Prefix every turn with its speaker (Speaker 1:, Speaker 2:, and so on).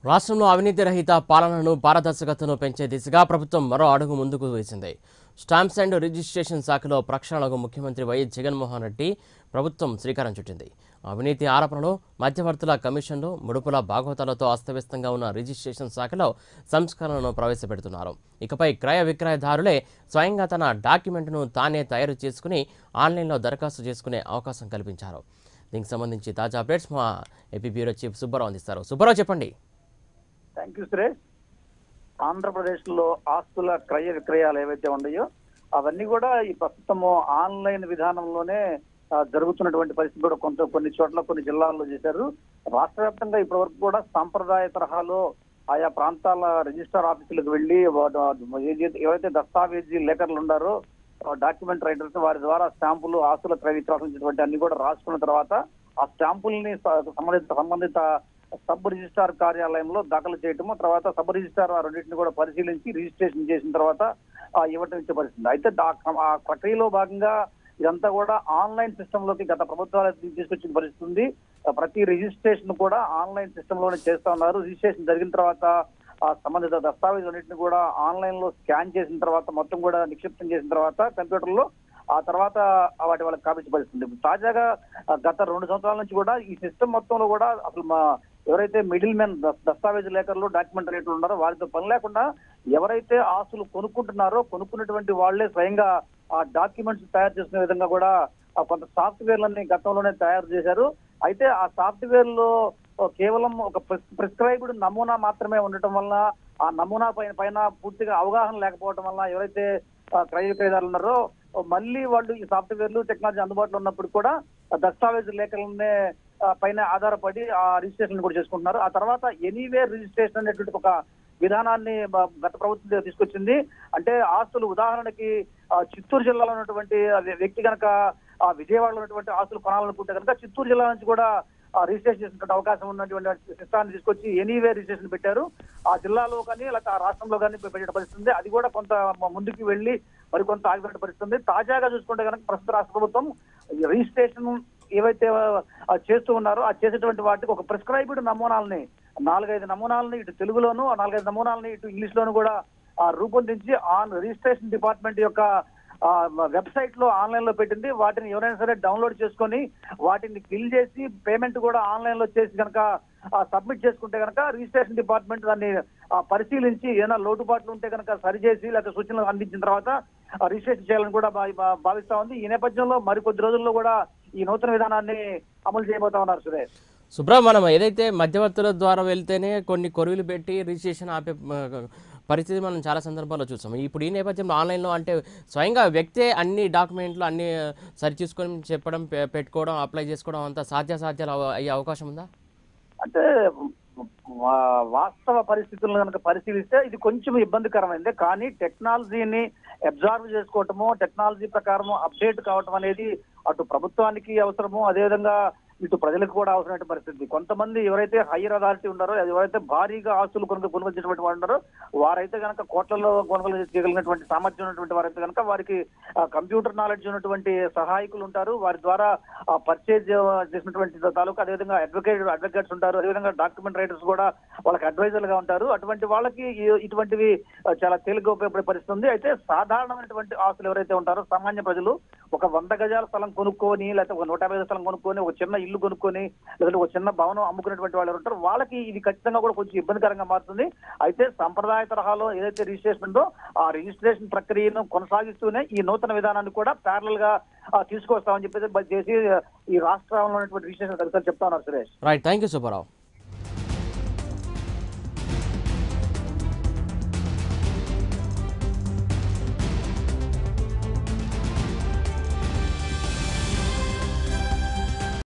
Speaker 1: రాష్ట్రంలో అవినీతి రహిత పాలనను పారదర్శకతను పెంచే దిశగా ప్రభుత్వం మరో అడుగు ముందుకు వేసింది స్టాంప్స్ అండ్ రిజిస్ట్రేషన్ శాఖలో ప్రక్షాళనకు ముఖ్యమంత్రి వైఎస్ జగన్మోహన్ రెడ్డి ప్రభుత్వం శ్రీకారం చుట్టింది అవినీతి ఆరోపణలు మధ్యవర్తుల కమిషన్లు ముడుపుల భాగవతాలతో అస్తవ్యస్తంగా ఉన్న రిజిస్ట్రేషన్ శాఖలో సంస్కరణలను ప్రవేశపెడుతున్నారు ఇకపై క్రయ విక్రయదారులే స్వయంగా తన డాక్యుమెంట్ను తానే తయారు చేసుకుని ఆన్లైన్లో దరఖాస్తు చేసుకునే అవకాశం కల్పించారు దీనికి సంబంధించి తాజా అప్డేట్స్ మా ఏపీ బ్యూరో చీఫ్ సుబ్బారావు అందిస్తారు సుబ్బారావు చెప్పండి
Speaker 2: థ్యాంక్ యూ సురేష్ ఆంధ్రప్రదేశ్ లో ఆస్తుల క్రయ విక్రయాలు ఏవైతే ఉన్నాయో అవన్నీ కూడా ఈ ప్రస్తుతము ఆన్లైన్ విధానంలోనే ఆ, జరుగుతున్నటువంటి పరిస్థితి కూడా కొంత కొన్ని చోట్ల కొన్ని జిల్లాల్లో చేశారు రాష్ట్ర వ్యాప్తంగా ఇప్పటి వరకు కూడా సాంప్రదాయ తరహాలో ఆయా ప్రాంతాల రిజిస్టర్ ఆఫీసులకు వెళ్లి వా- ఏదైతే- ఎవరైతే దస్తావేజీ లేఖర్లు ఉన్నారో డాక్యుమెంట్ రైటర్స్ వారి ద్వారా స్టాంపులు ఆస్తుల క్రయ విక్రయించినటువంటి అన్ని కూడా రాసుకున్న తర్వాత ఆ స్టాంపుల్ని స- సంబంధిత సంబంధిత సబ్ రిజిస్ట్రార్ కార్యాలయంలో దాఖలు చేయటము తర్వాత సబ్ రిజిస్ట్రార్ ఆ రెండింటిని కూడా పరిశీలించి రిజిస్ట్రేషన్ చేసిన తర్వాత ఆ ఇవ్వటం ఇచ్చే పరిస్థితి అయితే దా- ఆ ప్రక్రియలో భాగంగా ఇదంతా కూడా ఆన్లైన్ సిస్టమ్ లోకి గత ప్రభుత్వాలు తీసుకొచ్చిన పరిస్థితి ఉంది ఆ ప్రతి రిజిస్ట్రేషన్ కూడా ఆన్లైన్ సిస్టమ్ లోనే చేస్తా ఉన్నారు రిజిస్ట్రేషన్ జరిగిన తర్వాత ఆ సంబంధిత దస్తావేజులన్నింటిని కూడా ఆన్లైన్ లో స్కాన్ చేసిన తర్వాత మొత్తం కూడా నిక్షిప్తం చేసిన తర్వాత కంప్యూటర్ లో ఆ తర్వాత వాటి వాళ్ళకి కాపించే పరిస్థితి ఉంది. తాజాగా ఆ, గత రెండు సంవత్సరాల నుంచి కూడా ఈ సిస్టమ్ మొత్తంలో కూడా అసలు మా ఎవరైతే మిడిల్ మెన్ దస్తావేజ్ లేఖర్లు డాక్యుమెంట్ రేట్లు ఉన్నారో వారితో పని లేకుండా ఎవరైతే ఆస్తులు కొనుక్కుంటున్నారో కొనుక్కున్నటువంటి వాళ్ళే స్వయంగా ఆ డాక్యుమెంట్స్ తయారు చేసుకునే విధంగా కూడా ఆ కొంత సాఫ్ట్వేర్లన్నీ గతంలోనే తయారు చేశారు అయితే ఆ సాఫ్ట్వేర్ లో కేవలం ఒక ప్రిస్క్రైబ్డ్ నమూనా మాత్రమే ఉండటం వల్ల ఆ నమూనా పైన పైన పూర్తిగా అవగాహన లేకపోవడం వల్ల ఎవరైతే ఆ, క్రయ విక్రయదారులు ఉన్నారో మళ్ళీ వాళ్ళు ఈ సాఫ్ట్వేర్లు టెక్నాలజీ అందుబాటులో ఉన్నప్పుడు కూడా ఆ దస్తావేజ్ లేఖలనే ఆ, పైన ఆధారపడి ఆ రిజిస్ట్రేషన్ కూడా చేసుకుంటున్నారు ఆ తర్వాత ఎనీవే రిజిస్ట్రేషన్ అనేటువంటి ఒక విధానాన్ని బ- గత ప్రభుత్వం తీసుకొచ్చింది అంటే ఆస్తులు ఉదాహరణకి ఆ, చిత్తూరు జిల్లాలో ఉన్నటువంటి ఆ వ్య- వ్యక్తి కనుక ఆ విజయవాడలో ఉన్నటువంటి ఆస్తులు కొనాలనుకుంటే కనుక చిత్తూరు జిల్లా నుంచి కూడా ఆ, రిజిస్ట్రేషన్ చేసినటువంటి అవకాశం ఉన్నటువంటి సిస్టాన్ని తీసుకొచ్చి ఎనీవే రిజిస్ట్రేషన్ పెట్టారు ఆ జిల్లాలో కానీ లేకపోతే ఆ రాష్ట్రంలో కానీ పెట్టే పరిస్థితి ఉంది అది కూడా కొంత మ- ముందుకు వెళ్ళి మరి కొంత ఆగిపోయిన పరిస్థితి ఉంది తాజాగా చూసుకుంటే కనుక ప్రస్తుత రాష్ట్ర ప్రభుత్వం ఈ రిజిస్ట్రేషన్ ఏవైతే ఆ, చేస్తూ ఉన్నారో ఆ చేసేటువంటి వాటికి ఒక ప్రిస్క్రైబ్డ్ నమూనాలని నాలుగైదు నమూనాలని ఇటు తెలుగులోను ఆ నాలుగైదు నమూనాలని ఇటు ఇంగ్లీష్ లోను కూడా ఆ, రూపొందించి ఆన్ రిజిస్ట్రేషన్ డిపార్ట్మెంట్ యొక్క ఆ, వెబ్సైట్ లో ఆన్లైన్ లో పెట్టింది వాటిని ఎవరైనా సరే డౌన్లోడ్ చేసుకొని వాటిని ఫిల్ చేసి పేమెంట్ కూడా ఆన్లైన్ లో చేసి కనుక సబ్మిట్ చేసుకుంటే కనుక రిజిస్ట్రేషన్ డిపార్ట్మెంట్ దాన్ని ఆ, పరిశీలించి ఏదైనా లోటుపాట్లు ఉంటే కనుక సరిచేసి లేకపోతే సూచనలు అందించిన తర్వాత ఆ, రిజిస్ట్రేషన్ చేయాలని కూడా భా- భా- భావిస్తా ఉంది ఈ నేపథ్యంలో మరికొద్ది రోజుల్లో కూడా ఈ నూతన విధానాన్ని అమలు చేయబోతా ఉన్నారు సురేష్
Speaker 1: సుబ్రా మనం ఏదైతే మధ్యవర్తుల ద్వారా వెళ్తేనే కొన్ని కొరువులు పెట్టి రిజిస్ట్రేషన్ ఆపే ఆ, పరిస్థితి మనం చాలా సందర్భాల్లో చూసాం ఇప్పుడు ఈ నేపథ్యంలో ఆన్లైన్లో అంటే స్వయంగా వ్యక్తే అన్ని డాక్యుమెంట్లు అన్ని సరి చూసుకొని చెప్పడం పె- పెట్టుకోవడం అప్లై చేసుకోవడం అంతా సాధ్యాసాధ్యాలు అవ- అయ్యే అవకాశం ఉందా
Speaker 2: అంటే వా- వాస్తవ పరిస్థితులను కనుక పరిశీలిస్తే ఇది కొంచెం ఇబ్బందికరమైంది కానీ టెక్నాలజీని అబ్జర్వ్ చేసుకోవటము టెక్నాలజీ ప్రకారం అప్డేట్ కావటం అనేది అటు ప్రభుత్వానికి అవసరము అదేవిధంగా ఇటు ప్రజలకు కూడా అవసరమైన పరిస్థితి కొంతమంది ఎవరైతే హైయర్ అథారిటీ ఉన్నారో ఎవరైతే భారీగా ఆస్తులు కొనుగోలు కొనుగోలు చేసినటువంటి వారు ఉన్నారో వారైతే కనుక కోట్లలో కొనుగోలు చేయగలిగినటువంటి సామర్థ్యం ఉన్నటువంటి వారైతే కనుక వారికి కంప్యూటర్ నాలెడ్జ్ ఉన్నటువంటి సహాయకులు ఉంటారు వారి ద్వారా పర్చేజ్ చేసినటువంటి తాలూకు అదేవిధంగా అడ్వకేట్ అడ్వకేట్స్ ఉంటారు అదేవిధంగా డాక్యుమెంట్ రైటర్స్ కూడా వాళ్ళకి అడ్వైజర్ గా ఉంటారు అటువంటి వాళ్ళకి ఈ- ఇటువంటివి ఆ, చాలా తేలిక ఉపయోగపడే పరిస్థితి ఉంది అయితే సాధారణమైనటువంటి ఆస్తులు ఎవరైతే ఉంటారో సామాన్య ప్రజలు ఒక వంద గజాల స్థలం కొనుక్కొని లేకపోతే ఒక నూట యాభై గజాల స్థలం కొనుక్కొని ఒక చిన్న ఇల్లు కొనుక్కొని లేదంటే ఒక చిన్న భవనం అమ్ముకునేటువంటి వాళ్ళు ఎవరు ఉంటారు వాళ్ళకి ఇది ఖచ్చితంగా కూడా కొంచెం ఇబ్బందికరంగా మారుతుంది అయితే సంప్రదాయ తరహాలో ఏదైతే రిజిస్ట్రేషన్ ఉందో ఆ రిజిస్ట్రేషన్ ప్రక్రియను కొనసాగిస్తూనే ఈ నూతన విధానాన్ని కూడా ప్యారల్ గా ఆ, తీసుకొస్తామని చెప్పేసి చేసి ఈ రాష్ట్రంలో ఉన్నటువంటి రిజిస్ట్రేషన్ అధికారులు చెప్తా ఉన్నారు Suresh
Speaker 1: right thank you Subbarao